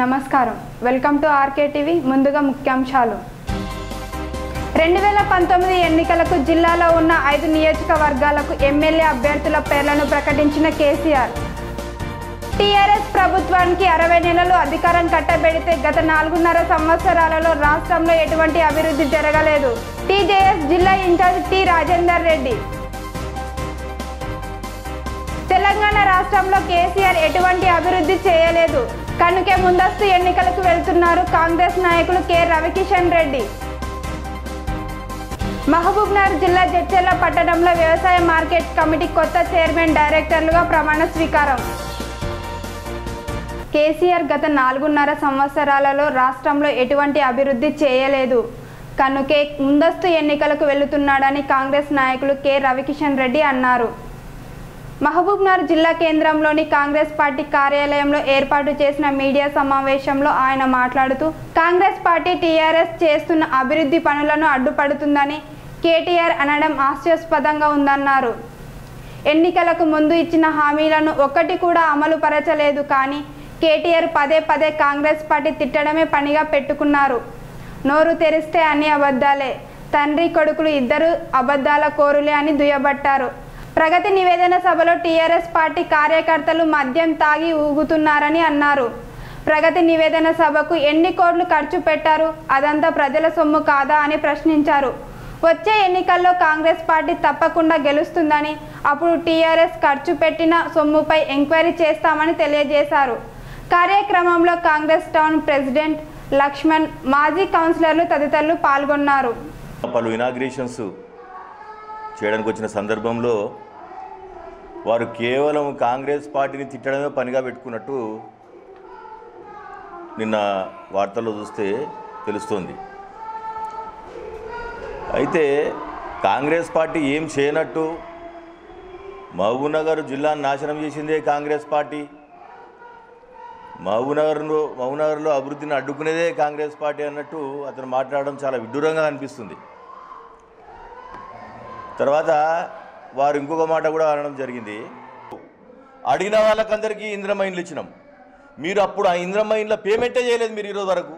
నమస్కారం welcome to RK TV ముందుగా ముఖ్యాంశాలు రెండు వేల పంతొమ్మిది ఎన్నికలకు జిల్లాలో ఉన్న ఐదు నియోజకవర్గాలకు ఎమ్మెల్యే అభ్యర్థుల పేర్లను ప్రకటించిన కేసీఆర్ టీఆర్ఎస్ ప్రభుత్వానికి అరవై నెలలు అధికారం కట్టబెడితే గత నాలుగున్నర సంవత్సరాలలో రాష్ట్రంలో ఎటువంటి అభివృద్ధి జరగలేదు టీజేఎస్ జిల్లా ఇన్ఛార్జ్ టి రాజేందర్ రెడ్డి తెలంగాణ రాష్ట్రంలో కేసీఆర్ ఎటువంటి అభివృద్ధి చేయలేదు కనుకే ముందస్తు ఎన్నికలకు వెళ్తున్నారు కాంగ్రెస్ నాయకులు కె రవికిషన్ రెడ్డి మహబూబ్నగర్ జిల్లా జడ్చెర్ల పట్టణంలో వ్యవసాయ మార్కెట్ కమిటీ కొత్త చైర్మన్ డైరెక్టర్లుగా ప్రమాణ స్వీకారం కేసీఆర్ గత నాలుగున్నర సంవత్సరాలలో రాష్ట్రంలో ఎటువంటి అభివృద్ధి చేయలేదు కనుకే ముందస్తు ఎన్నికలకు వెళుతున్నాడని కాంగ్రెస్ నాయకులు కె రవికిషన్ రెడ్డి అన్నారు మహబూబ్నగర్ జిల్లా కేంద్రంలోని కాంగ్రెస్ పార్టీ కార్యాలయంలో ఏర్పాటు చేసిన మీడియా సమావేశంలో ఆయన మాట్లాడుతూ కాంగ్రెస్ పార్టీ టీఆర్ఎస్ చేస్తున్న అభివృద్ధి పనులను అడ్డుపడుతుందని కేటీఆర్ అనడం హాస్యాస్పదంగా ఉందన్నారు ఎన్నికలకు ముందు ఇచ్చిన హామీలను ఒక్కటి కూడా అమలు పరచలేదు కానీ కేటీఆర్ పదే పదే కాంగ్రెస్ పార్టీ తిట్టడమే పనిగా పెట్టుకున్నారు నోరు తెరిస్తే అన్ని అబద్ధాలే తండ్రి కొడుకులు ఇద్దరు అబద్ధాల కోరులే అని దుయ్యబట్టారు ప్రగతి నివేదన సభలో టీఆర్ఎస్ పార్టీ కార్యకర్తలు మద్యం తాగి ఊగుతున్నారని అన్నారు ప్రగతి నివేదన సభకు ఎన్ని కోట్లు ఖర్చు పెట్టారు అదంతా ప్రజల సొమ్ము కాదా అని ప్రశ్నించారు వచ్చే ఎన్నికల్లో కాంగ్రెస్ పార్టీ తప్పకుండా గెలుస్తుందని అప్పుడు టీఆర్ఎస్ ఖర్చు పెట్టిన సొమ్ముపై ఎంక్వైరీ చేస్తామని తెలియజేశారు కార్యక్రమంలో కాంగ్రెస్ టౌన్ ప్రెసిడెంట్ లక్ష్మణ్ మాజీ కౌన్సిలర్లు తదితరులు పాల్గొన్నారు పలు ఇనాగ్రేషన్స్ చేయడానికి వచ్చిన సందర్భంలో వారు కేవలం కాంగ్రెస్ పార్టీని తిట్టడమే పనిగా పెట్టుకున్నట్టు నిన్న వార్తల్లో చూస్తే తెలుస్తుంది అయితే కాంగ్రెస్ పార్టీ ఏం చేయనట్టు మహబూబ్నగర్ జిల్లాను నాశనం చేసిందే కాంగ్రెస్ పార్టీ మహబూబ్నగర్లో మహబూబ్నగర్లో అభివృద్ధిని అడ్డుకునేదే కాంగ్రెస్ పార్టీ అన్నట్టు అతను మాట్లాడడం చాలా విడ్డూరంగా అనిపిస్తుంది తర్వాత వారు ఇంకొక మాట కూడా అనడం జరిగింది అడిగిన వాళ్ళకందరికీ ఇంద్రమైన్లు ఇచ్చినాం మీరు అప్పుడు ఆ ఇంద్రమైన్ల పేమెంటే చేయలేదు మీరు ఈరోజు వరకు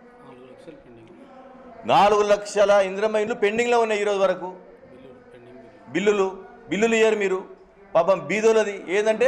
నాలుగు లక్షల ఇంద్రమైన్లు పెండింగ్లో ఉన్నాయి ఈరోజు వరకు బిల్లులు బిల్లులు ఇయ్యరు మీరు పాపం బీదోలది ఏంటంటే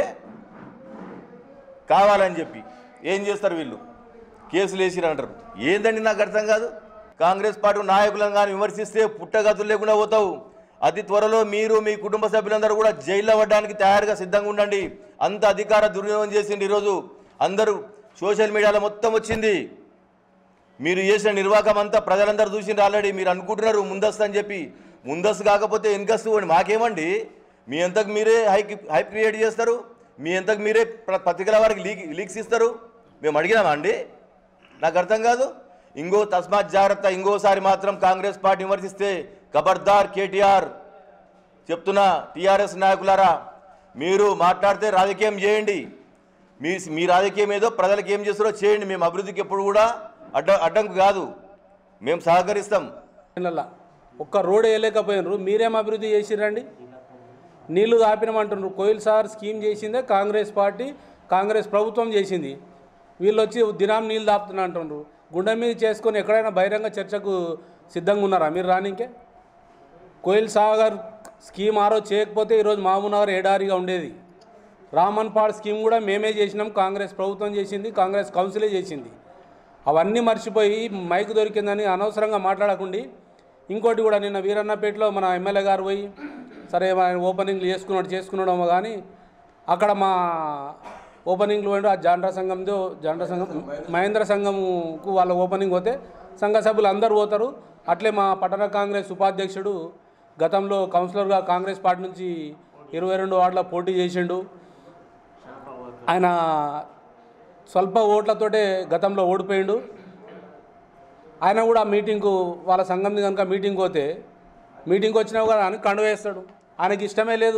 కావాలని చెప్పి ఏం చేస్తారు వీళ్ళు కేసులు వేసిరు అంటారు ఏందండి నాకు అర్థం కాదు కాంగ్రెస్ పార్టీ నాయకులను కానీ విమర్శిస్తే పుట్టగతులు లేకుండా పోతావు అతి త్వరలో మీరు మీ కుటుంబ సభ్యులందరూ కూడా జైల్లో పడడానికి తయారుగా సిద్ధంగా ఉండండి అంత అధికార దుర్వినియోగం చేసింది ఈరోజు అందరూ సోషల్ మీడియాలో మొత్తం వచ్చింది మీరు చేసిన నిర్వాహకం అంతా ప్రజలందరూ చూసిండ్రు ఆల్రెడీ మీరు అనుకుంటున్నారు ముందస్తు అని చెప్పి ముందస్తు కాకపోతే వెనుకస్తు అని మాకేమండి మీ అంతకు మీరే హైక్ హైప్ క్రియేట్ చేస్తారు మీ అంతకు మీరే ప్ర- పత్రికల వారికి లీక్ లీక్స్ ఇస్తారు మేము అడిగినామా అండి నాకు అర్థం కాదు ఇంకో తస్మాత్ జాగ్రత్త ఇంకోసారి మాత్రం కాంగ్రెస్ పార్టీ విమర్శిస్తే ఖబర్దార్ కేటీఆర్ చెప్తున్నా టీఆర్ఎస్ నాయకులారా మీరు మాట్లాడితే రాజకీయం చేయండి మీ మీ రాజకీయం ఏదో ప్రజలకు ఏం చేస్తారో చేయండి మేము అభివృద్ధికి ఎప్పుడు కూడా అడ్డ అడ్డంకు కాదు మేము సహకరిస్తాం నెలల ఒక్క రోడ్ వేయలేకపోయినారు మీరేం అభివృద్ధి చేసిరండి నీళ్లు దాపినమంటున్నారు కోయిల్ సార్ స్కీమ్ చేసిందే కాంగ్రెస్ పార్టీ కాంగ్రెస్ ప్రభుత్వం చేసింది వీళ్ళు వచ్చి దినాం నీళ్ళు దాపుతున్నా అంటున్నారు గుండె మీద చేసుకొని ఎక్కడైనా బహిరంగ చర్చకు సిద్ధంగా ఉన్నారా మీరు రానికే కోయిల్ సాగర్ స్కీమ్ ఆరో చేయకపోతే ఈరోజు మహబూబ్నగర్ ఏడారిగా ఉండేది రామన్పాడ్ స్కీమ్ కూడా మేమే చేసినాం కాంగ్రెస్ ప్రభుత్వం చేసింది కాంగ్రెస్ కౌన్సిలే చేసింది అవన్నీ మర్చిపోయి మైక్ దొరికిందని అనవసరంగా మాట్లాడకుండి ఇంకోటి కూడా నిన్న వీరన్నపేటలో మన ఎమ్మెల్యే గారు పోయి సరే ఆయన ఓపెనింగ్లు చేసుకున్నాడు చేసుకున్నాడేమో కానీ అక్కడ మా ఓపెనింగ్లు పోయిండు ఆ జాండ్రా సంఘంతో జాండ్రా సంఘం మహేంద్ర సంఘంకు వాళ్ళ ఓపెనింగ్ పోతే సంఘ సభ్యులు అందరూ పోతారు అట్లే మా పట్టణ కాంగ్రెస్ ఉపాధ్యక్షుడు గతంలో కౌన్సిలర్గా కాంగ్రెస్ పార్టీ నుంచి ఇరవై రెండు వార్డుల పోటీ చేసిండు ఆయన స్వల్ప ఓట్లతోటే గతంలో ఓడిపోయిండు ఆయన కూడా మీటింగ్కు వాళ్ళ సంఘం కనుక మీటింగ్ పోతే మీటింగ్ వచ్చినా కూడా ఆయన కండువ వేస్తాడు ఆయనకి ఇష్టమే లేదు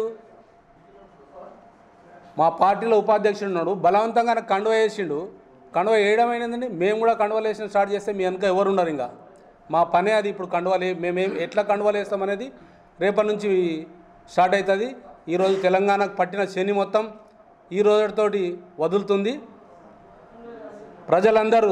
మా పార్టీలో ఉపాధ్యక్షుడు ఉన్నాడు బలవంతంగా ఆయన కండువ వేసిండు కండువ వేయడం ఏంటండి మేము కూడా కండువలు వేసిన స్టార్ట్ చేస్తే మీ వెనక ఎవరు ఉన్నారు ఇంకా మా పనే అది ఇప్పుడు కండువలు వే- మేమేం ఎట్లా కండువలు వేస్తాం అనేది రేపటి నుంచి స్టార్ట్ అవుతుంది ఈరోజు తెలంగాణకు పట్టిన శని మొత్తం ఈ రోజుతోటి వదులుతుంది ప్రజలందరూ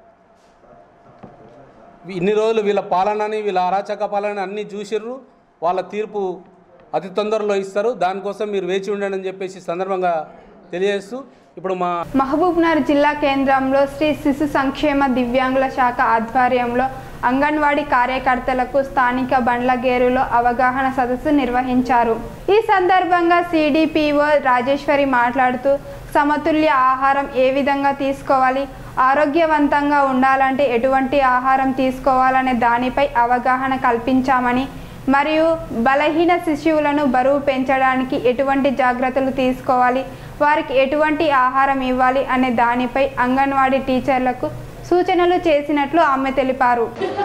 ఇన్ని రోజులు వీళ్ళ పాలనని వీళ్ళ అరాచక పాలన అన్నీ చూసిర్రు వాళ్ళ తీర్పు అతి తొందరలో ఇస్తారు దానికోసం మీరు వేచి ఉండండి అని చెప్పేసి ఈ సందర్భంగా తెలియజేస్తూ ఇప్పుడు మా మహబూబ్నగర్ జిల్లా కేంద్రంలో శ్రీ శిశు సంక్షేమ దివ్యాంగుల శాఖ ఆధ్వర్యంలో అంగన్వాడీ కార్యకర్తలకు స్థానిక బండ్లగేరులో అవగాహన సదస్సు నిర్వహించారు ఈ సందర్భంగా సిడిపిఓ రాజేశ్వరి మాట్లాడుతూ సమతుల్య ఆహారం ఏ విధంగా తీసుకోవాలి ఆరోగ్యవంతంగా ఉండాలంటే ఎటువంటి ఆహారం తీసుకోవాలనే దానిపై అవగాహన కల్పించామని మరియు బలహీన శిశువులను బరువు పెంచడానికి ఎటువంటి జాగ్రత్తలు తీసుకోవాలి వారికి ఎటువంటి ఆహారం ఇవ్వాలి అనే దానిపై అంగన్వాడీ టీచర్లకు సూచనలు చేసినట్లు ఆమె తెలిపారు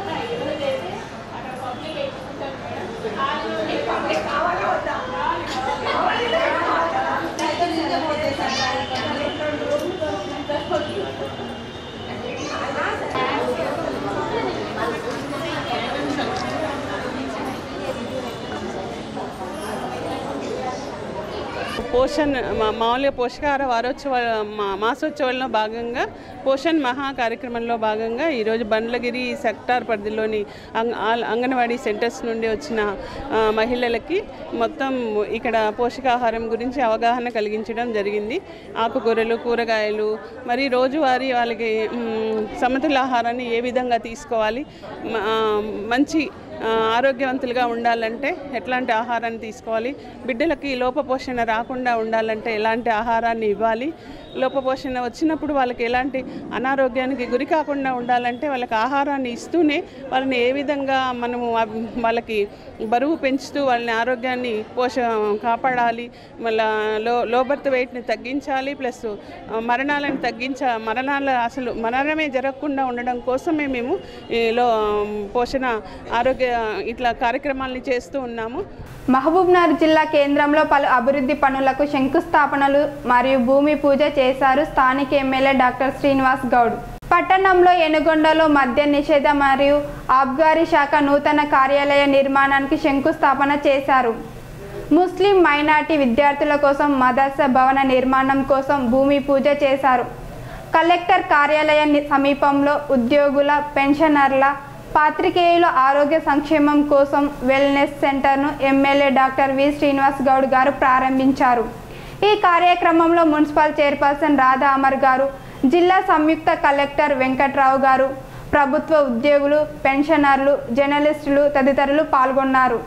పోషణ్ మా మామూలుగా పోషకాహార వారోత్సవ మా మాసోత్సవాల్లో భాగంగా పోషణ్ మహా కార్యక్రమంలో భాగంగా ఈరోజు బండ్లగిరి సెక్టార్ పరిధిలోని అంగ- ఆల్- అంగన్వాడీ సెంటర్స్ నుండి వచ్చిన ఆ, మహిళలకి మొత్తం ఇక్కడ పోషకాహారం గురించి అవగాహన కలిగించడం జరిగింది ఆకుకూరలు కూరగాయలు మరి రోజువారీ వాళ్ళకి మ్, సమతుల ఆహారాన్ని ఏ విధంగా తీసుకోవాలి మ- ఆ, మంచి ఆ, ఆరోగ్యవంతులుగా ఉండాలంటే ఎట్లాంటి ఆహారాన్ని తీసుకోవాలి బిడ్డలకి లోపపోషణ రాకుండా ఉండాలంటే ఎలాంటి ఆహారాన్ని ఇవ్వాలి లోపపోషణ వచ్చినప్పుడు వాళ్ళకి ఎలాంటి అనారోగ్యానికి గురి కాకుండా ఉండాలంటే వాళ్ళకి ఆహారాన్ని ఇస్తూనే వాళ్ళని ఏ విధంగా మనము అవ్- వాళ్ళకి బరువు పెంచుతూ వాళ్ళని ఆరోగ్యాన్ని పోష కాపాడాలి మళ్ళా లో లో బర్త్ వెయిట్ని తగ్గించాలి ప్లస్ మరణాలను తగ్గించ మరణాల అసలు మరణమే జరగకుండా ఉండడం కోసమే మేము ఈ లో పోషణ ఆరోగ్య ఇట్లా కార్యక్రమాలని చేస్తూ ఉన్నాము మహబూబ్నగర్ జిల్లా కేంద్రంలో పలు అభివృద్ధి పనులకు శంకుస్థాపనలు మరియు భూమి పూజ చేశారు స్థానిక ఎమ్మెల్యే డాక్టర్ శ్రీనివాస్ గౌడ్ పట్టణంలో ఎనుగొండలో మద్య నిషేధ మరియు ఆబ్గారీ శాఖ నూతన కార్యాలయ నిర్మాణానికి శంకుస్థాపన చేశారు ముస్లిం మైనార్టీ విద్యార్థుల కోసం మదర్స భవన నిర్మాణం కోసం భూమి పూజ చేశారు కలెక్టర్ కార్యాలయ ని- సమీపంలో ఉద్యోగుల పెన్షనర్ల పాత్రికేయుల ఆరోగ్య సంక్షేమం కోసం వెల్నెస్ సెంటర్ను MLA doctor V Srinivas Goud garu ప్రారంభించారు ఈ కార్యక్రమంలో మున్సిపల్ చైర్పర్సన్ రాధా అమర్ గారు జిల్లా సంయుక్త కలెక్టర్ వెంకట్రావు గారు ప్రభుత్వ ఉద్యోగులు పెన్షనర్లు జర్నలిస్టులు తదితరులు పాల్గొన్నారు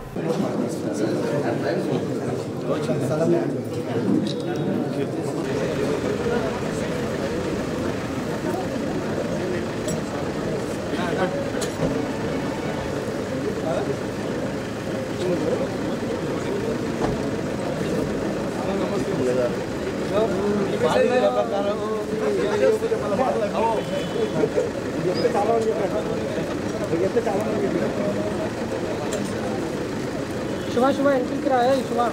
शुभा शुभा एंट्री कराया है शुभा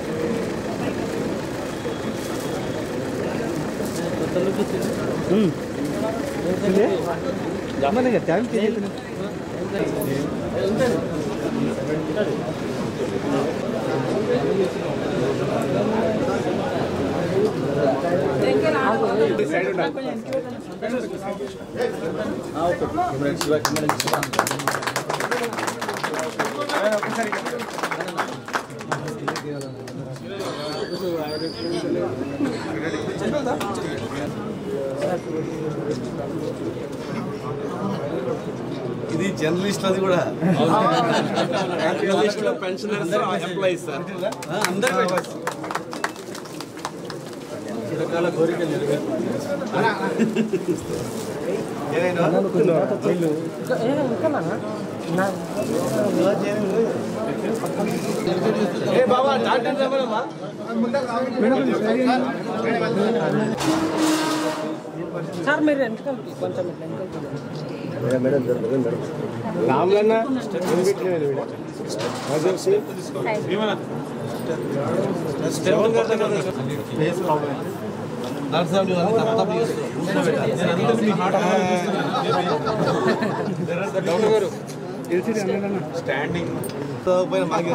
ఇది జర్నలిస్ట్ అది కూడా జర్నలిస్టులు పెన్షనర్స్ ఎంప్లాయీస్ సార్ అందరూ రకాల కోరికలు నెరవేరు ఏ బాబా డాక్టర్ రమణమ్మా సార్ మీరు వెనకాల కొంచెం ఇట్లా వెనకాల రాములన్న స్టాండింగ్ పైన మాకే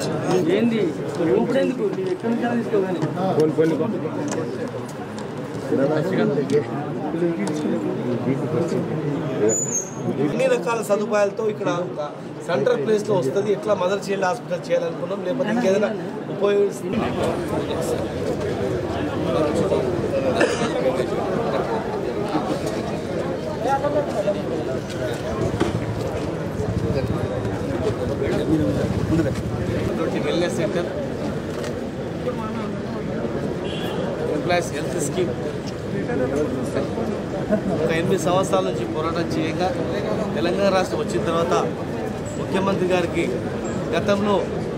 ఏంది ఇప్పుడు ఎందుకు నేను ఎక్కడి నుంచి తీసుకోవాలి అన్ని రకాల సదుపాయాలతో ఇక్కడ ఒక సెంట్రల్ ప్లేస్ లో వస్తుంది ఎట్లా మదర్ చైల్డ్ హాస్పిటల్ చేయాలనుకున్నాం లేకపోతే ఇంకేదైనా ఉపయోగిస్తుంది wellness centre employees health scheme ఒక ఎనిమిది సంవత్సరాల నుంచి పోరాటం చేయగా తెలంగాణ రాష్ట్రం వచ్చిన తర్వాత ముఖ్యమంత్రి గారికి గతంలో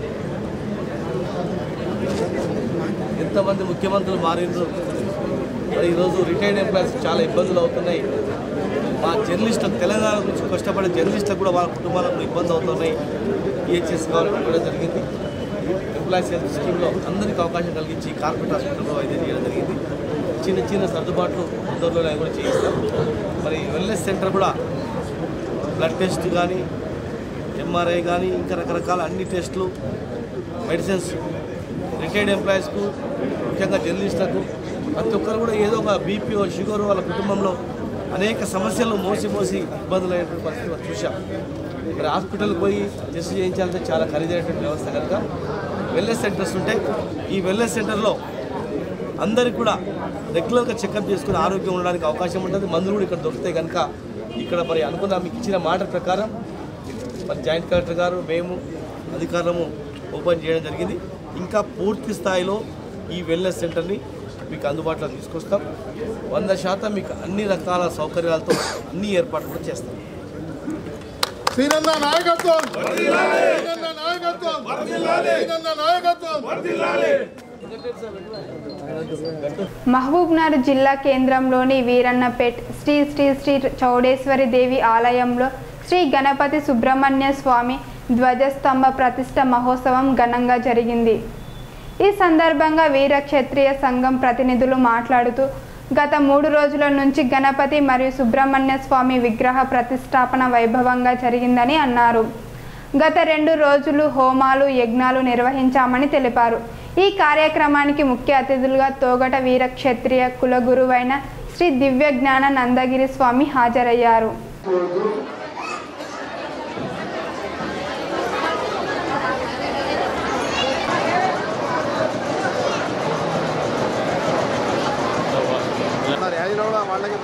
ఎంతమంది ముఖ్యమంత్రులు మారిండ్రు మరి ఈరోజు రిటైర్డ్ ఎంప్లాయీస్ చాలా ఇబ్బందులు అవుతున్నాయి మా జర్నలిస్టులకు తెలంగాణ గురించి కష్టపడే జర్నలిస్టులకు కూడా వాళ్ళ కుటుంబాలకు ఇబ్బంది అవుతున్నాయి ఈహెచ్ఎస్ కావాలని కూడా జరిగింది ఎంప్లాయీస్ హెల్త్ స్కీమ్లో అందరికీ అవకాశం కలిగించి కార్పొరేట్ హాస్పిటల్లో వైద్యం చేయడం జరిగింది చిన్న చిన్న సర్దుబాట్లు తొందరలో కూడా చేయిస్తాం మరి వెల్నెస్ సెంటర్ కూడా బ్లడ్ టెస్ట్ కానీ ఎంఆర్ఐ కానీ ఇంకా రకరకాల అన్ని టెస్టులు మెడిసిన్స్ రిటైర్డ్ ఎంప్లాయీస్కు ముఖ్యంగా జర్నలిస్టులకు ప్రతి ఒక్కరు కూడా ఏదో ఒక బీపీ షుగర్ వాళ్ళ కుటుంబంలో అనేక సమస్యలు మోసి మోసి ఇబ్బందులు అయినటువంటి పరిస్థితి మనం చూసాం మరి హాస్పిటల్కి పోయి టెస్ట్ చేయించాలంటే చాలా ఖరీదైనటువంటి వ్యవస్థ కనుక వెల్నెస్ సెంటర్స్ ఉంటాయి ఈ వెల్నెస్ సెంటర్లో అందరికి కూడా రెగ్యులర్గా చెకప్ చేసుకుని ఆరోగ్యం ఉండడానికి అవకాశం ఉంటుంది మందులు కూడా ఇక్కడ దొరుకుతాయి కనుక ఇక్కడ మరి అనుకున్న మీకు ఇచ్చిన మాట ప్రకారం మరి జాయింట్ కలెక్టర్ గారు మేము అధికారులము ఓపెన్ చేయడం జరిగింది ఇంకా పూర్తి స్థాయిలో ఈ వెల్నెస్ సెంటర్ని మీకు అందుబాటులో తీసుకొస్తాం వంద శాతం మీకు అన్ని రకాల సౌకర్యాలతో అన్ని ఏర్పాట్లు కూడా చేస్తాం శ్రీనంద నాయకత్వం శ్రీనంద నాయకత్వం శ్రీనంద నాయకత్వం మహబూబ్నగర్ జిల్లా కేంద్రంలోని వీరన్నపేట్ శ్రీ శ్రీ శ్రీ చౌడేశ్వరి దేవి ఆలయంలో శ్రీ గణపతి సుబ్రహ్మణ్య స్వామి ధ్వజస్తంభ ప్రతిష్ట మహోత్సవం ఘనంగా జరిగింది ఈ సందర్భంగా వీర క్షత్రియ సంఘం ప్రతినిధులు మాట్లాడుతూ గత మూడు రోజుల నుంచి గణపతి మరియు సుబ్రహ్మణ్య స్వామి విగ్రహ ప్రతిష్టాపన వైభవంగా జరిగిందని అన్నారు గత రెండు రోజులు హోమాలు యజ్ఞాలు నిర్వహించామని తెలిపారు ఈ కార్యక్రమానికి ముఖ్య అతిథులుగా తోగట వీర క్షత్రియ కులగురువైన శ్రీ దివ్య జ్ఞాన నందగిరి స్వామి హాజరయ్యారు వాళ్ళకి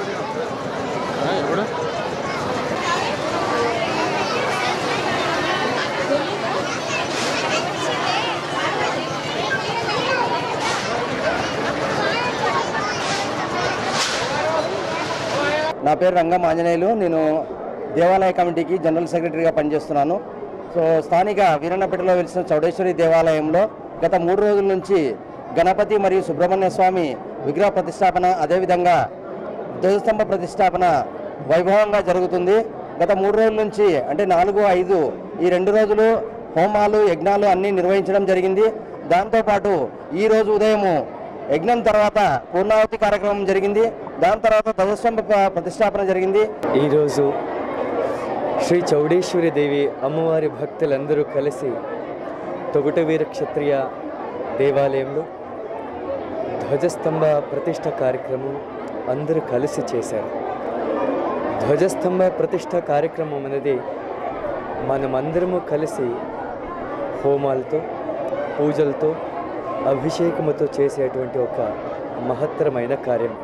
నా పేరు రంగం ఆంజనేయులు నేను దేవాలయ కమిటీకి జనరల్ సెక్రటరీగా పనిచేస్తున్నాను సో స్థానిక వీరన్నపేటలో వెలిసిన చౌడేశ్వరి దేవాలయంలో గత మూడు రోజుల నుంచి గణపతి మరియు సుబ్రహ్మణ్య స్వామి విగ్రహ ప్రతిష్టాపన అదేవిధంగా ధ్వజస్తంభ ప్రతిష్టాపన వైభవంగా జరుగుతుంది గత మూడు రోజుల నుంచి అంటే నాలుగు ఐదు ఈ రెండు రోజులు హోమాలు యజ్ఞాలు అన్నీ నిర్వహించడం జరిగింది దాంతోపాటు ఈ రోజు ఉదయము యజ్ఞం తర్వాత పూర్ణావతి కార్యక్రమం జరిగింది దాని తర్వాత ధ్వజస్తంభ ప్ర- ప్రతిష్టాపన జరిగింది ఈరోజు శ్రీ చౌడేశ్వరి దేవి అమ్మవారి భక్తులందరూ కలిసి తొగుటవీర క్షత్రియ దేవాలయంలో ధ్వజస్తంభ ప్రతిష్ట కార్యక్రమం అందరూ కలిసి చేశారు ధ్వజస్తంభ ప్రతిష్ట కార్యక్రమం అనేది మనమందరము కలిసి హోమాలతో పూజలతో అభిషేకముతో చేసేటువంటి ఒక మహత్తరమైన కార్యం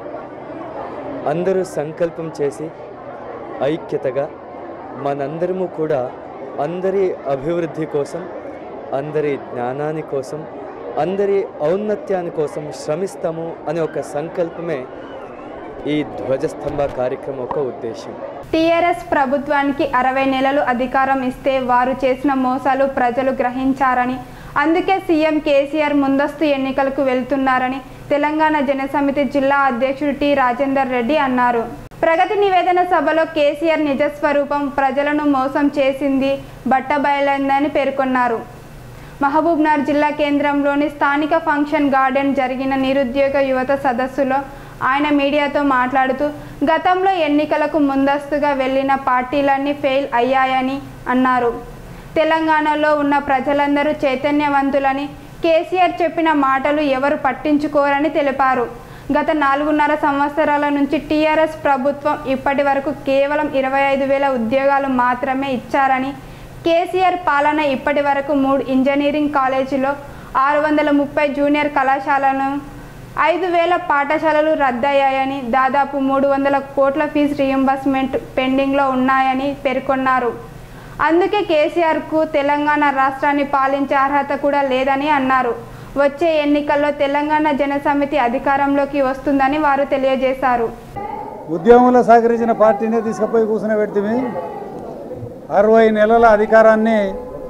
అందరూ సంకల్పం చేసి ఐక్యతగా మనందరము కూడా అందరి అభివృద్ధి కోసం అందరి జ్ఞానాని కోసం అందరి ఔన్నత్యాని కోసం శ్రమిస్తాము అనే ఒక సంకల్పమే ఈ ధ్వజస్తంభ కార్యక్రమం యొక్క ఉద్దేశం టీఆర్ఎస్ ప్రభుత్వానికి అరవై నెలలు అధికారం ఇస్తే వారు చేసిన మోసాలు ప్రజలు గ్రహించారని అందుకే సీఎం కేసీఆర్ ముందస్తు ఎన్నికలకు వెళ్తున్నారని తెలంగాణ జనసమితి జిల్లా అధ్యక్షుడు టి రాజేందర్ రెడ్డి అన్నారు ప్రగతి నివేదన సభలో కేసీఆర్ నిజస్వరూపం ప్రజలను మోసం చేసింది బట్టబయలైందని పేర్కొన్నారు మహబూబ్నగర్ జిల్లా కేంద్రంలోని స్థానిక ఫంక్షన్ గార్డెన్ జరిగిన నిరుద్యోగ యువత సదస్సులో ఆయన మీడియాతో మాట్లాడుతూ గతంలో ఎన్నికలకు ముందస్తుగా వెళ్లిన పార్టీలన్నీ ఫెయిల్ అయ్యాయని అన్నారు తెలంగాణలో ఉన్న ప్రజలందరూ చైతన్యవంతులని కేసీఆర్ చెప్పిన మాటలు ఎవరు పట్టించుకోరని తెలిపారు గత నాలుగున్నర సంవత్సరాల నుంచి టీఆర్ఎస్ ప్రభుత్వం ఇప్పటి వరకు కేవలం ఇరవై ఐదు వేల ఉద్యోగాలు మాత్రమే ఇచ్చారని కేసీఆర్ పాలన ఇప్పటి వరకు మూడు ఇంజనీరింగ్ కాలేజీలో ఆరు వందల ముప్పై జూనియర్ కళాశాలను ఐదు వేల పాఠశాలలు రద్దయ్యాయని దాదాపు మూడు వందల కోట్ల ఫీజు రియంబర్స్మెంట్ పెండింగ్లో ఉన్నాయని పేర్కొన్నారు అందుకే కేసీఆర్కు తెలంగాణ రాష్ట్రాన్ని పాలించే అర్హత కూడా లేదని అన్నారు వచ్చే ఎన్నికల్లో తెలంగాణ జనసమితి అధికారంలోకి వస్తుందని వారు తెలియజేశారు ఉద్యమంలో సహకరించిన పార్టీనే తీసుకుపోయి కూర్చుని పెడితే అరవై నెలల అధికారాన్ని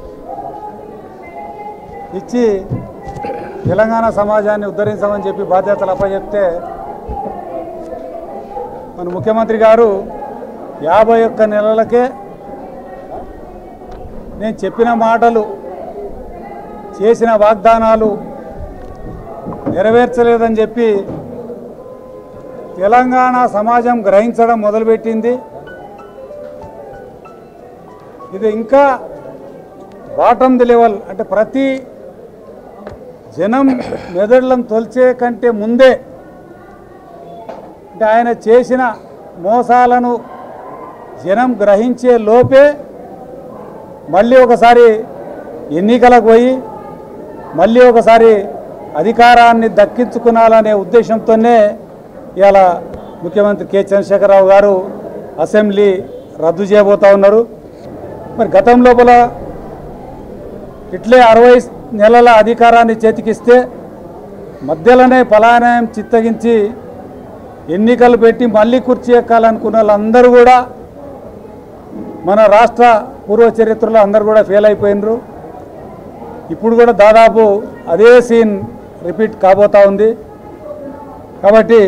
ఇచ్చి తెలంగాణ సమాజాన్ని ఉద్ధరించమని చెప్పి బాధ్యతలు అప్పచెప్తే మన ముఖ్యమంత్రి గారు యాభై ఒక్క నెలలకే నేను చెప్పిన మాటలు చేసిన వాగ్దానాలు నెరవేర్చలేదని చెప్పి తెలంగాణ సమాజం గ్రహించడం మొదలుపెట్టింది ఇది ఇంకా బాటమ్ ది లెవెల్ అంటే ప్రతి జనం మెదడులను తొలిచే కంటే ముందే అంటే ఆయన చేసిన మోసాలను జనం గ్రహించే లోపే మళ్ళీ ఒకసారి ఎన్నికలకు పోయి మళ్ళీ ఒకసారి అధికారాన్ని దక్కించుకునాలనే ఉద్దేశంతోనే ఇవాళ ముఖ్యమంత్రి కె చంద్రశేఖరరావు గారు అసెంబ్లీ రద్దు చేయబోతా ఉన్నారు మరి గతం లోపల ఇట్లే అరవై నెలల అధికారాన్ని చేతికిస్తే మధ్యలోనే పలాయనం చిత్తగించి ఎన్నికలు పెట్టి మళ్ళీ కుర్చీ ఎక్కాలనుకున్న వాళ్ళందరూ కూడా మన రాష్ట్ర పూర్వ చరిత్రలో అందరూ కూడా ఫెయిల్ అయిపోయినరు ఇప్పుడు కూడా దాదాపు అదే సీన్ రిపీట్ కాబోతా ఉంది కాబట్టి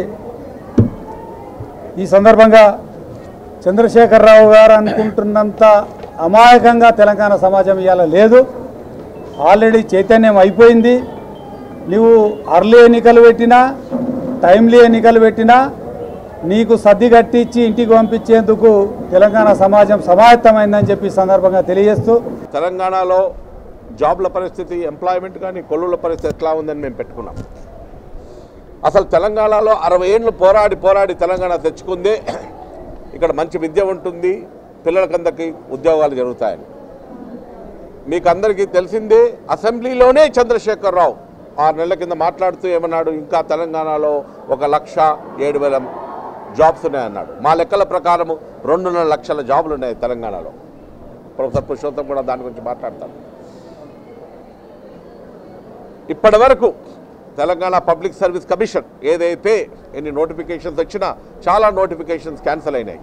ఈ సందర్భంగా చంద్రశేఖరరావు గారు అనుకుంటున్నంత అమాయకంగా తెలంగాణ సమాజం ఇవాళ లేదు ఆల్రెడీ చైతన్యం అయిపోయింది నువ్వు అర్లీ ఎన్నికలు పెట్టినా టైమ్లీ ఎన్నికలు పెట్టినా నీకు సర్ది కట్టించి ఇంటికి పంపించేందుకు తెలంగాణ సమాజం సమాయత్తమైందని చెప్పి ఈ సందర్భంగా తెలియజేస్తూ తెలంగాణలో జాబ్ల పరిస్థితి ఎంప్లాయ్మెంట్ కానీ కొల్లుల పరిస్థితి ఎట్లా ఉందని మేము పెట్టుకున్నాం అసలు తెలంగాణలో అరవై ఏళ్ళు పోరాడి పోరాడి తెలంగాణ తెచ్చుకుందే ఇక్కడ మంచి విద్య ఉంటుంది పిల్లలకందరికి ఉద్యోగాలు జరుగుతాయని మీకు అందరికీ తెలిసిందే అసెంబ్లీలోనే చంద్రశేఖరరావు ఆరు నెలల కింద మాట్లాడుతూ ఏమన్నాడు ఇంకా తెలంగాణలో ఒక లక్ష ఏడు వేల జాబ్స్ ఉన్నాయన్నాడు మా లెక్కల ప్రకారం రెండున్నర లక్షల జాబులు ఉన్నాయి తెలంగాణలో ప్రొఫెసర్ పురుషోత్తం కూడా దాని గురించి మాట్లాడతారు ఇప్పటి వరకు తెలంగాణ పబ్లిక్ సర్వీస్ కమిషన్ ఏదైతే ఎన్ని నోటిఫికేషన్స్ వచ్చినా చాలా నోటిఫికేషన్స్ క్యాన్సిల్ అయినాయి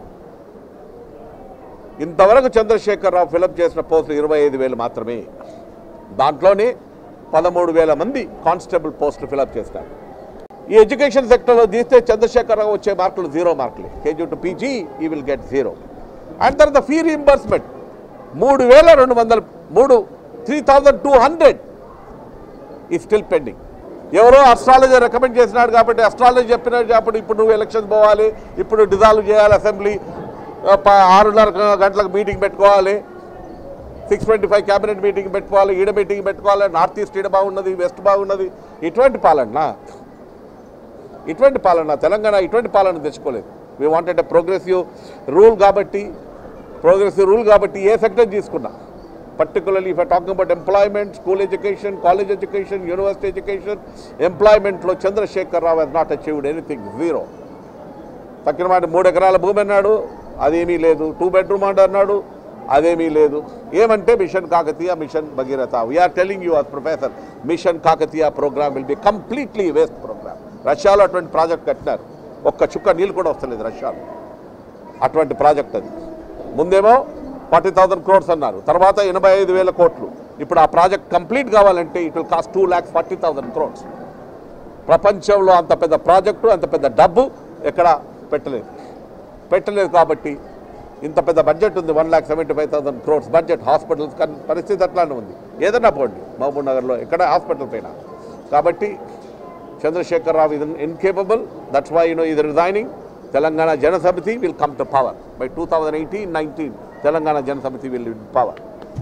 ఇంతవరకు చంద్రశేఖరరావు ఫిలప్ చేసిన పోస్టులు ఇరవై ఐదు వేలు మాత్రమే దాంట్లోనే పదమూడు వేల మంది కానిస్టేబుల్ పోస్టులు ఫిలప్ చేస్తారు ఈ ఎడ్యుకేషన్ సెక్టర్లో తీస్తే చంద్రశేఖరరావు వచ్చే మార్కులు జీరో మార్కులే KG to PG he will get zero and తర్వాత ఫీ రీంబర్స్మెంట్ మూడు వేల రెండు వందల మూడు త్రీ థౌజండ్ టూ హండ్రెడ్ ఈ స్టిల్ పెండింగ్ ఎవరో అస్ట్రాలజీ రికమెండ్ చేసినాడు కాబట్టి అస్ట్రాలజీ చెప్పినాడు కాబట్టి ఇప్పుడు నువ్వు ఎలక్షన్ పోవాలి ఇప్పుడు డిజాల్వ్ చేయాలి అసెంబ్లీ ఆ, ప- ఆరున్నర గంటలకు మీటింగ్ పెట్టుకోవాలి six twenty five cabinet meeting పెట్టుకోవాలి ఈడ మీటింగ్ పెట్టుకోవాలి నార్త్ ఈస్ట్ ఈడ బాగున్నది వెస్ట్ బాగున్నది ఇటువంటి పాలన ఇటువంటి పాలన తెలంగాణ ఇటువంటి పాలన తెచ్చుకోలేదు వీ వాంటెడ్ ప్రోగ్రెసివ్ రూల్ కాబట్టి ప్రోగ్రెసివ్ రూల్ కాబట్టి ఏ సెక్టర్ తీసుకున్నా particularly if talking about employment school education college education university education ఎంప్లాయ్మెంట్లో Chandrasekhar Rao he's not achieved anything zero తక్కిన మాట మూడు ఎకరాల భూమి అన్నాడు అదేమీ లేదు టూ బెడ్రూమ్ అండ్ అన్నాడు అదేమీ లేదు ఏమంటే mission Kakatiya mission Bhagiratha we are telling you us professor mission Kakatiya programme will be completely waste programme రష్యాలో అటువంటి ప్రాజెక్ట్ కట్టినారు ఒక్క చుక్క నీళ్ళు కూడా వస్తలేదు రష్యాలో అటువంటి ప్రాజెక్ట్ అది ముందేమో ఫార్టీ థౌసండ్ క్రోడ్స్ అన్నారు తర్వాత ఎనభై ఐదు వేల కోట్లు ఇప్పుడు ఆ ప్రాజెక్ట్ కంప్లీట్ కావాలంటే it will cost two lakhs forty thousand crores ప్రపంచంలో అంత పెద్ద ప్రాజెక్టు అంత పెద్ద డబ్బు ఎక్కడ పెట్టలేదు పెట్టలేదు కాబట్టి ఇంత పెద్ద బడ్జెట్ ఉంది one lakh seventy five thousand crores budget hospitals కానీ పరిస్థితి అట్లానే ఉంది ఏదన్నా పోండి మహబూబ్ నగర్లో ఎక్కడ హాస్పిటల్ పైన కాబట్టి చంద్రశేఖర్ రావు ఇది ఇన్కేపబుల్ దట్స్ వై యూనో ఇది resigning Telangana Jana Samithi will come to power by two thousand eighteen nineteen Telangana Jana Samithi will power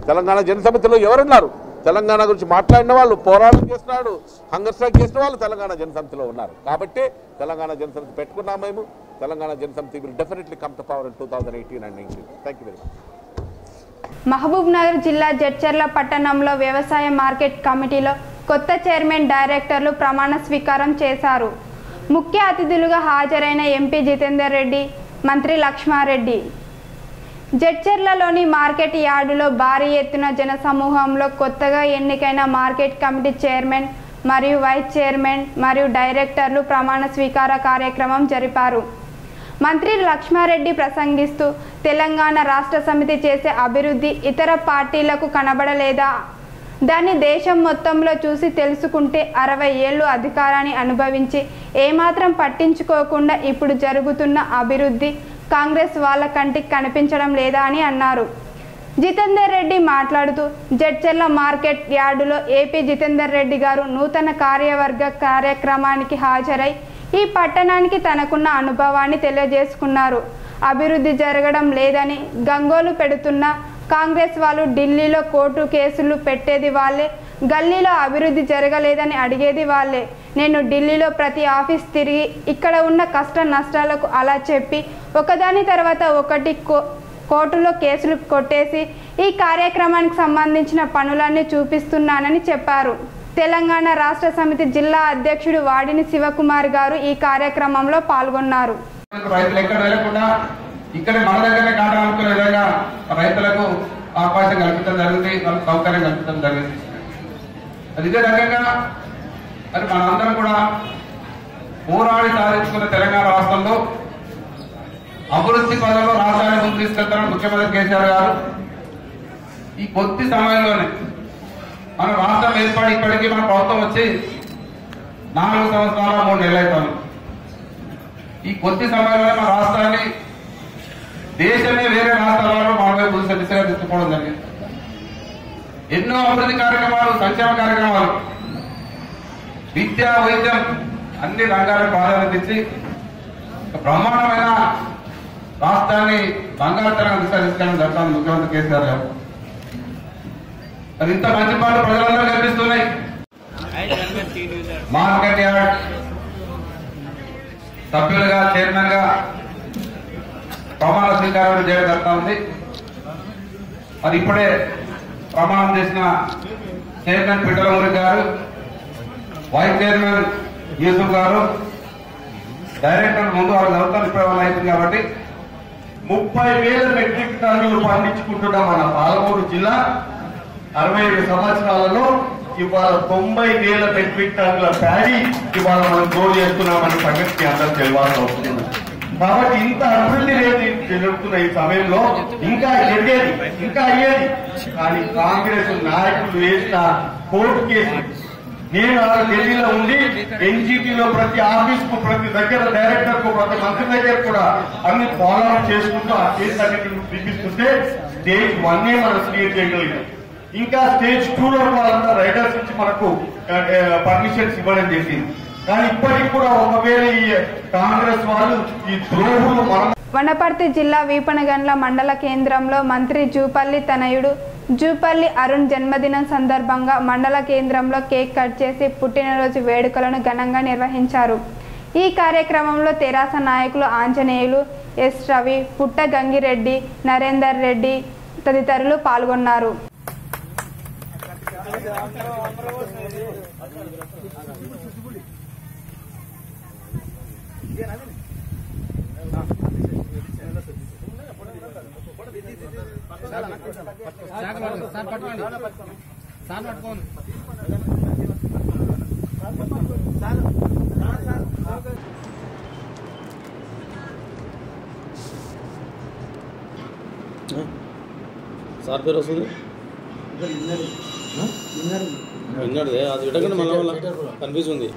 Telangana జనసమితిలో ఎవరున్నారు తెలంగాణ గురించి మాట్లాడిన వాళ్ళు పోరాటం చేస్తున్నాడు హంగర్ స్ట్రైక్ చేసిన వాళ్ళు తెలంగాణ జనసమితిలో ఉన్నారు కాబట్టి తెలంగాణ జనసమితి పెట్టుకున్నాం మేము Telangana Jana Samithi will definitely come to power in two thousand eighteen and nineteen thank you very much Mahabubnagar జిల్లా జడ్చర్ల పట్టణంలో వ్యవసాయ మార్కెట్ కమిటీలో కొత్త చైర్మన్ డైరెక్టర్లు ప్రమాణ స్వీకారం చేశారు ముఖ్య అతిథులుగా హాజరైన ఎంపీ జితేందర్ రెడ్డి మంత్రి లక్ష్మారెడ్డి జడ్చర్లలోని మార్కెట్ యార్డులో భారీ ఎత్తున జనసమూహంలో కొత్తగా ఎన్నికైన మార్కెట్ కమిటీ చైర్మన్ మరియు వైస్ చైర్మన్ మరియు డైరెక్టర్లు ప్రమాణ స్వీకార కార్యక్రమం జరిపారు మంత్రి లక్ష్మారెడ్డి ప్రసంగిస్తూ తెలంగాణ రాష్ట్ర సమితి చేసే అభివృద్ధి ఇతర పార్టీలకు కనబడలేదా దాన్ని దేశం మొత్తంలో చూసి తెలుసుకుంటే అరవై ఏళ్ళు అధికారాన్ని అనుభవించి ఏమాత్రం పట్టించుకోకుండా ఇప్పుడు జరుగుతున్న అభివృద్ధి కాంగ్రెస్ వాళ్ళ కంటికి కనిపించడం లేదా అని అన్నారు జితేందర్ రెడ్డి మాట్లాడుతూ జడ్చెర్ల మార్కెట్ యార్డులో ఏపీ జితేందర్ రెడ్డి గారు నూతన కార్యవర్గ కార్యక్రమానికి హాజరై ఈ పట్టణానికి తనకున్న అనుభవాన్ని తెలియజేసుకున్నారు అభివృద్ధి జరగడం లేదని గంగోలు పెడుతున్న కాంగ్రెస్ వాళ్ళు ఢిల్లీలో కోర్టు కేసులు పెట్టేది వాళ్ళే గల్లీలో అభివృద్ధి జరగలేదని అడిగేది వాళ్ళే నేను ఢిల్లీలో ప్రతి ఆఫీస్ తిరిగి ఇక్కడ ఉన్న కష్ట నష్టాలకు అలా చెప్పి ఒకదాని తర్వాత ఒకటి కో కోర్టులో కేసులు కొట్టేసి ఈ కార్యక్రమానికి సంబంధించిన పనులన్నీ చూపిస్తున్నానని చెప్పారు తెలంగాణ రాష్ట్ర సమితి జిల్లా అధ్యక్షుడు వాడిని శివకుమార్ గారు ఈ కార్యక్రమంలో పాల్గొన్నారు రైతులు ఎక్కడ వెళ్ళకుండా ఇక్కడ మన దగ్గరనే కాటం అనుకునే విధంగా రైతులకు అవకాశం కల్పించడం జరిగింది వాళ్ళకి సౌకర్యం కల్పించడం జరిగింది అది ఇదే రకంగా మరి మనందరం కూడా పోరాడి సాధించుకున్న తెలంగాణ రాష్ట్రంలో అభివృద్ధి పదంలో రాష్ట్రాన్ని ముందు తీసుకెళ్తారని ముఖ్యమంత్రి కేసీఆర్ గారు ఈ కొద్ది సమయంలోనే మన రాష్ట్రం ఏర్పడి ఇప్పటికీ మన ప్రభుత్వం వచ్చి నాలుగు సంవత్సరాల మూడు నెలలు అవుతాను ఈ కొద్ది సమయంలోనే మన రాష్ట్రాన్ని దేశమే వేరే రాష్ట్రాలలో మన వైపు చూసే దిశగా తీసుకుపోవడం జరిగింది ఎన్నో అభివృద్ధి కార్యక్రమాలు సంక్షేమ కార్యక్రమాలు విద్య వైద్యం అన్ని రంగాలకు ప్రాధాన్యత ఇచ్చి ఒక బ్రహ్మాండమైన రాష్ట్రాన్ని బంగారుతనంగా దిశ తీసుకెళ్ళడం జరుగుతుంది ముఖ్యమంత్రి కేసీఆర్ గారు అది ఇంత మంచి పాటలు ప్రజలందరూ కనిపిస్తున్నాయి మార్కెట్ యార్డ్ సభ్యులుగా చైర్మన్ గా ప్రమాణ స్వీకారం చేయడం జరుగుతా ఉంది మరి ఇప్పుడే ప్రమాణం చేసిన చైర్మన్ పిట్టలమూరి గారు వైస్ చైర్మన్ యూసుఫ్ గారు డైరెక్టర్ ముందు వాళ్ళు చదువుతారు ఇప్పుడు వాళ్ళు అయిపోయింది కాబట్టి ముప్పై వేల మెట్రిక్ టన్నులు పండించుకుంటున్న మన పాలమూరు జిల్లా అరవై ఏడు సంవత్సరాలలో ఇవాళ తొంభై వేల మెట్రిక్ టన్నుల ప్యాడీ ఇవాళ మనం గ్రో చేస్తున్నామని సంగతికి అందరూ తెలియాల్సి వస్తుంది కాబట్టి ఇంత అభివృద్ధి రేటు జరుగుతున్న ఈ సమయంలో ఇంకా జరిగేది ఇంకా అయ్యేది కానీ కాంగ్రెస్ నాయకులు వేసిన కోర్టు కేసు నేను ఆ ఢిల్లీలో ఉండి ఎన్జిటిలో ప్రతి ఆఫీస్ కు ప్రతి దగ్గర డైరెక్టర్ కు ప్రతి మంత్రి దగ్గర కూడా అన్ని ఫాలో అప్ చేసుకుంటూ ఆ కేసు అన్నింటిని చూపిస్తుంటే స్టేజ్ వన్ మనం క్లియర్ చేయగలిగాం ఇంకా స్టేజ్ టూ లో వాళ్ళంతా రైడర్స్ నుంచి మనకు పర్మిషన్స్ ఇవ్వడం జరిగింది కానీ ఇప్పటికి కూడా ఒకవేళ ఈ కాంగ్రెస్ వాళ్ళు ఈ ద్రోహులు మనం వనపర్తి జిల్లా వీపనగండ్ల మండల కేంద్రంలో మంత్రి జూపల్లి తనయుడు జూపల్లి అరుణ్ జన్మదినం సందర్భంగా మండల కేంద్రంలో కేక్ కట్ చేసి పుట్టినరోజు వేడుకలను ఘనంగా నిర్వహించారు ఈ కార్యక్రమంలో తెరాస నాయకులు ఆంజనేయులు ఎస్ రవి పుట్ట గంగిరెడ్డి నరేందర్ రెడ్డి తదితరులు పాల్గొన్నారు సార్ పేరు వస్తుంది విన్నాడు అది విడగానే మళ్ళీ మళ్ళీ కనిపిస్తుంది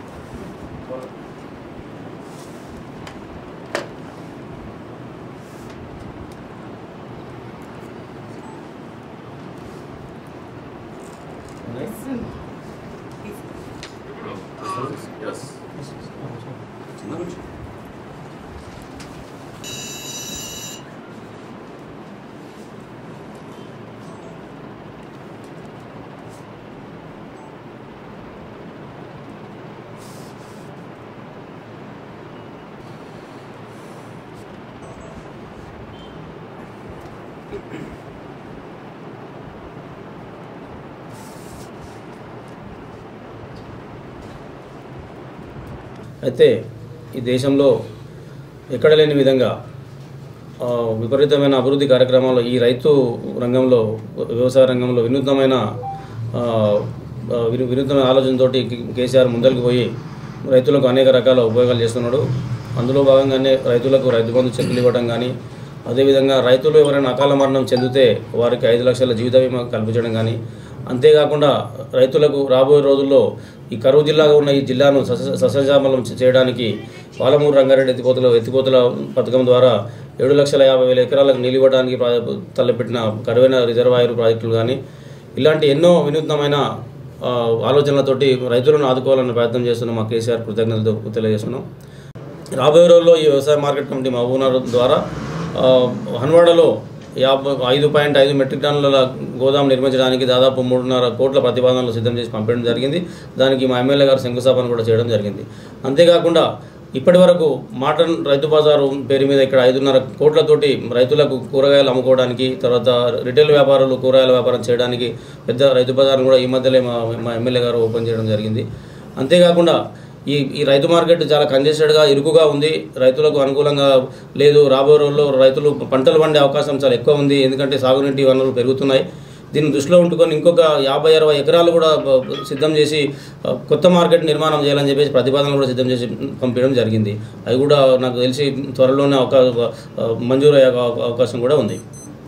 అయితే ఈ దేశంలో ఎక్కడ లేని విధంగా ఆ, విపరీతమైన అభివృద్ధి కార్యక్రమాలు ఈ రైతు రంగంలో వ్యవసాయ రంగంలో వినూత్నమైన ఆ, ఆ, విను- వినూత్నమైన ఆలోచనతోటి కేసీఆర్ ముందరికి పోయి రైతులకు అనేక రకాల ఉపయోగాలు చేస్తున్నాడు అందులో భాగంగానే రైతులకు రైతు బంధు చెక్కులు ఇవ్వడం కానీ అదేవిధంగా రైతులు ఎవరైనా అకాల మరణం చెందితే వారికి ఐదు లక్షల జీవిత బీమా కల్పించడం కానీ అంతేకాకుండా రైతులకు రాబోయే రోజుల్లో ఈ కరువు జిల్లాగా ఉన్న ఈ జిల్లాను సస్య సస్యశ్యామలం చేయడానికి పాలమూరు రంగారెడ్డి ఎత్తిపోతల ఎత్తిపోతల పథకం ద్వారా ఏడు లక్షల యాభై వేల ఎకరాలకు నీళ్ళు ఇవ్వడానికి ప్రా- తలపెట్టిన కరువైన రిజర్వాయర్ ప్రాజెక్టులు కానీ ఇలాంటి ఎన్నో వినూత్నమైన ఆ, ఆలోచనలతోటి రైతులను ఆదుకోవాలన్న ప్రయత్నం చేస్తున్న మా కేసీఆర్ కృతజ్ఞతలు తెలియజేస్తున్నాం రాబోయే రోజుల్లో ఈ వ్యవసాయ మార్కెట్ కమిటీ మహబూబ్నగర్ ద్వారా ఆ, హన్వాడలో యాభై ఐదు పాయింట్ ఐదు మెట్రిక్ టన్నుల గోదాం నిర్మించడానికి దాదాపు మూడున్నర కోట్ల ప్రతిపాదనలు సిద్ధం చేసి పంపడం జరిగింది దానికి మా ఎమ్మెల్యే గారు శంకుస్థాపన కూడా చేయడం జరిగింది అంతేకాకుండా ఇప్పటి వరకు మాటన్ రైతు బజారు పేరు మీద ఇక్కడ ఐదున్నర కోట్లతోటి రైతులకు కూరగాయలు అమ్ముకోవడానికి తర్వాత రిటైల్ వ్యాపారులు కూరగాయల వ్యాపారం చేయడానికి పెద్ద రైతు బజార్ను కూడా ఈ మధ్యలో మా మా ఎమ్మెల్యే గారు ఓపెన్ చేయడం జరిగింది అంతేకాకుండా ఈ ఈ రైతు మార్కెట్ చాలా కంజెస్టెడ్గా ఇరుకుగా ఉంది రైతులకు అనుకూలంగా లేదు రాబోయే రోజుల్లో రైతులు పంటలు పండే అవకాశం చాలా ఎక్కువ ఉంది ఎందుకంటే సాగునీటి వనరులు పెరుగుతున్నాయి దీన్ని దృష్టిలో ఉంటుకొని ఇంకొక యాభై అరవై ఎకరాలు కూడా బ- సిద్ధం చేసి ఆ, కొత్త మార్కెట్ నిర్మాణం చేయాలని చెప్పేసి ప్రతిపాదనలు కూడా సిద్ధం చేసి పంపించడం జరిగింది అవి కూడా నాకు తెలిసి త్వరలోనే అవకాశం మంజూరు అయ్యే అవ- అవకాశం కూడా ఉంది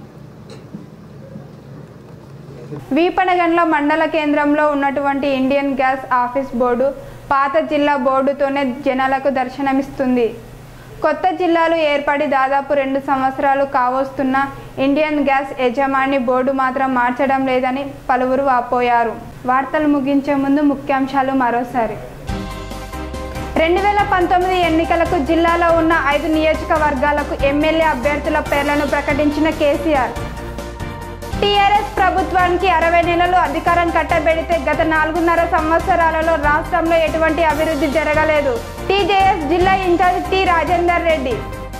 వీపనగంలో మండల కేంద్రంలో ఉన్నటువంటి ఇండియన్ గ్యాస్ ఆఫీస్ బోర్డు పాత జిల్లా బోర్డుతోనే జనాలకు దర్శనమిస్తుంది కొత్త జిల్లాలు ఏర్పడి దాదాపు రెండు సంవత్సరాలు కావస్తున్న ఇండియన్ గ్యాస్ యజమాని బోర్డు మాత్రం మార్చడం లేదని పలువురు వాపోయారు వార్తలు ముగించే ముందు ముఖ్యాంశాలు మరోసారి రెండు వేల పంతొమ్మిది ఎన్నికలకు జిల్లాలో ఉన్న ఐదు నియోజకవర్గాలకు ఎమ్మెల్యే అభ్యర్థుల పేర్లను ప్రకటించిన కేసీఆర్ టీఆర్ఎస్ ప్రభుత్వానికి అరవై నెలలు అధికారం కట్టబెడితే గత నాలుగున్నర సంవత్సరాలలో రాష్ట్రంలో ఎటువంటి అభివృద్ధి జరగలేదు టీజేఎస్ జిల్లా ఇన్ఛార్జ్ టి రాజేందర్ రెడ్డి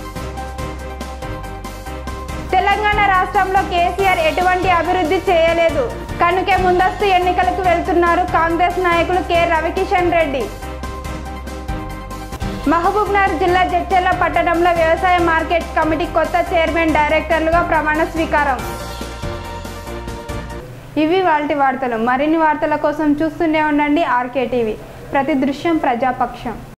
తెలంగాణ రాష్ట్రంలో కేసీఆర్ ఎటువంటి అభివృద్ధి చేయలేదు కనుకే ముందస్తు ఎన్నికలకు వెళ్తున్నారు కాంగ్రెస్ నాయకులు కె రవికిషన్ రెడ్డి మహబూబ్నగర్ జిల్లా జడ్చెర్ల పట్టణంలో వ్యవసాయ మార్కెట్ కమిటీ కొత్త చైర్మన్ డైరెక్టర్లుగా ప్రమాణ స్వీకారం ఇవి వాటి వార్తలు మరిన్ని వార్తల కోసం చూస్తూనే ఉండండి ఆర్కే టీవీ ప్రతి దృశ్యం ప్రజాపక్షం